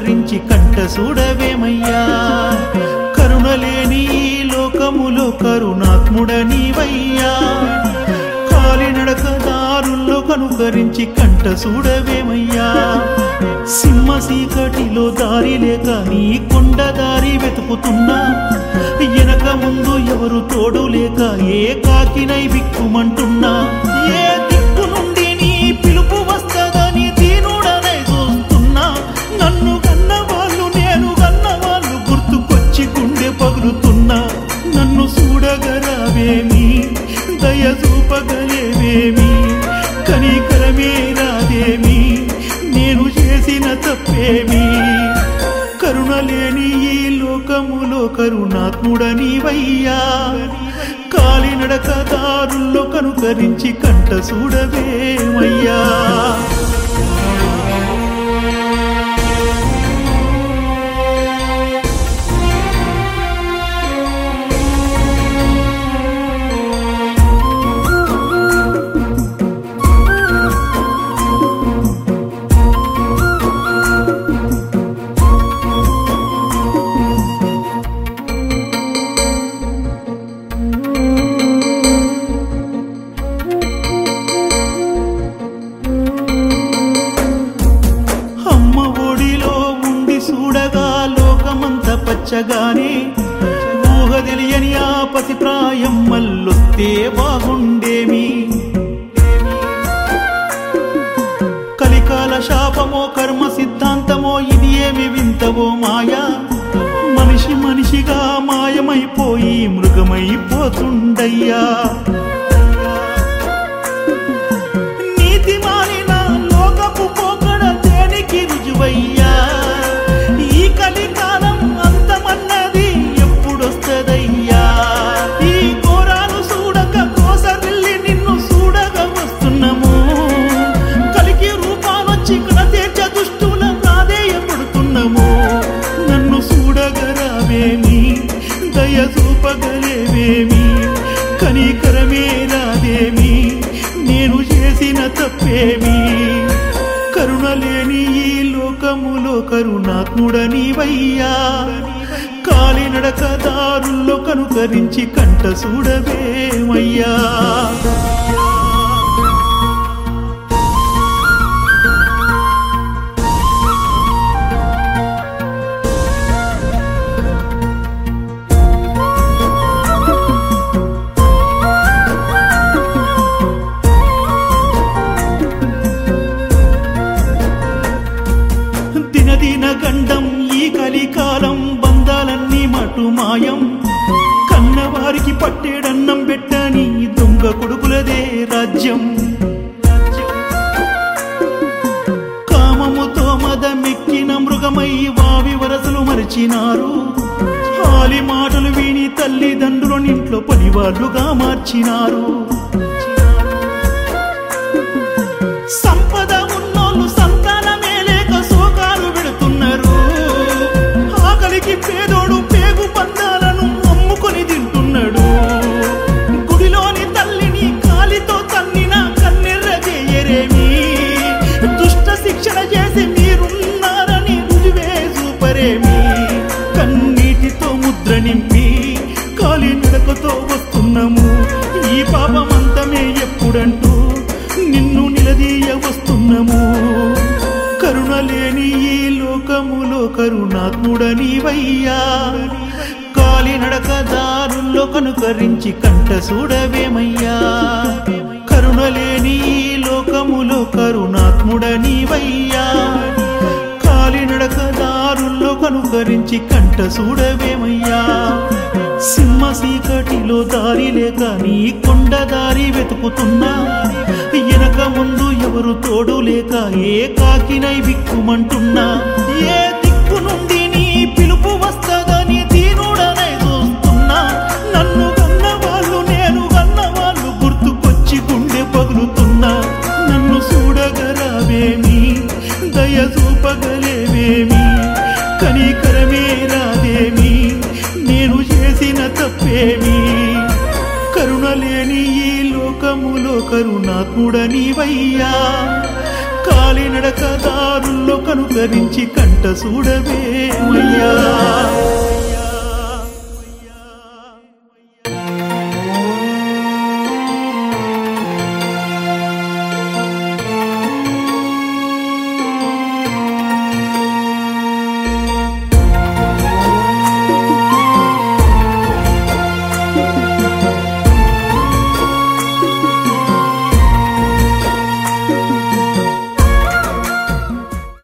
కనుకరించి కంట చూడవేమయ్యా కరుణలేని ఈ లోకములో కరుణాత్ముడనివయ్యా కాలినడక దారుల్లో కనుకరించి కంట చూడవేమయ్యా సింహ సీకటిలో దారి లేక నీ కొండ దారి వెతుకుతున్నా వెనక ముందు ఎవరు తోడు లేక ఏ కాకినై బిక్కుమంటున్నా ఏ దిక్కు నుండి నీ పిలుపు వస్తదని దీనుడనై చూస్తున్నా నన్ను కన్న వాళ్ళు నేను కన్న వాళ్ళు గుర్తుకొచ్చి గుండె పగులుతున్నా నన్ను చూడగరావేమి దయ చూపగలేవేమి కనికరమే రాదేమి నేను చేసిన తప్పేమి కరుణలేని ఈ లోకములో కరుణాత్ముడనివయ్యా కాలినడక దారుల్లో కనుకరించి కంట చూడవేమయ్యా అమ్మ ఒడిలో ఉండి చూడగా లోకమంత పచ్చగానే ఊహ తెలియని ఆ పసి ప్రాయం మల్లొత్తే బాగుండేమి కలికాల శాపమో కర్మ సిద్ధాంతమో ఇది ఏమి వింతవో మాయా మనిషి మనిషిగా మాయమైపోయి మృగమైపోతుండయ్యా నీతి మారిన లోకపు పోకడ దేనికి రుజువయ్యా ఈ కలికాలం అంతమన్నది ఎప్పుడొస్తదయ్యా ఈ ఘోరాలు చూడక కోసరిల్లి నిన్ను చూడగా వస్తున్నాము కలికి రూపాలొచ్చి ఇక్కడ తీర్చ దుష్టుల ప్రాధేయపడుతున్నాము నన్ను చూడగరావేమి దయ చూపగలేవేమి కనికరమే రాదేమి నేను చేసిన తప్పేమి కరుణలేని ఈ లోకములో కరుణాత్ముడనివయ్యా కాలినడక దారుల్లో కనుకరించి కంట చూడవేమయ్యా దినదిన గండం ఈ కలికాలం బంధాలన్నీ మటు మాయం కన్నవారికి పట్టేడన్నం పెట్టని దొంగ కొడుకులదే రాజ్యం కామముతో మదమెక్కిన మృగమై వావి వరసలు మరిచినారు హాలి మాటలు విని తల్లిదండ్రులనింట్లో పనివాళ్ళుగా మార్చినారు సంపద ఉన్నోళ్ళు సంతానమే లేక శోకాలు పెడుతున్నారు ఆకలికి పేదోడు పేగు పందాలను అమ్ముకొని తింటున్నాడు గుడిలోని తల్లిని కాలితో తన్నిన కన్నెర్ర చేయరేమి దుష్ట శిక్షణ చేసి మీరున్నారని రుజువే చూపరేమి కన్నీటితో ముద్ర నింపి కాలి నడకతో వస్తున్నాము ఈ పాపమంతమే ఎప్పుడంటూ నిన్ను నిలదీయ వస్తున్నాము కరుణలేని ఈ లోకములో కరుణాత్ముడనివయ్యా కాలినడక దారుల్లో కనుకరించి కంట చూడవేమయ్యా కరుణలేని ఈ లోకములో కరుణాత్ముడనివయ్యా కాలినడక దారుల్లో కనుకరించి కంట చూడవేమయ్యా సింహ సీకటిలో దారి లేక నీ కొండ దారి వెతుకుతున్నా వెనక ముందు ఎవరు తోడు లేక ఏ కాకినై బిక్కుమంటున్నా ఏ దిక్కు నుండి నీ పిలుపు వస్తదని దీనుడనై చూస్తున్నా నన్ను కన్న వాళ్ళు నేను కన్న వాళ్ళు గుర్తుకొచ్చి గుండె పగులుతున్నా నన్ను చూడగరావేమి దయ చూపగలేవేమి కనికరమే రాదేమి నేను చేసిన తప్పేమి కరుణలేని ఈ లోకములో కరుణాత్ముడనివయ్యా కాలినడక దారుల్లో కనుకరించి కంట చూడవేమయ్యా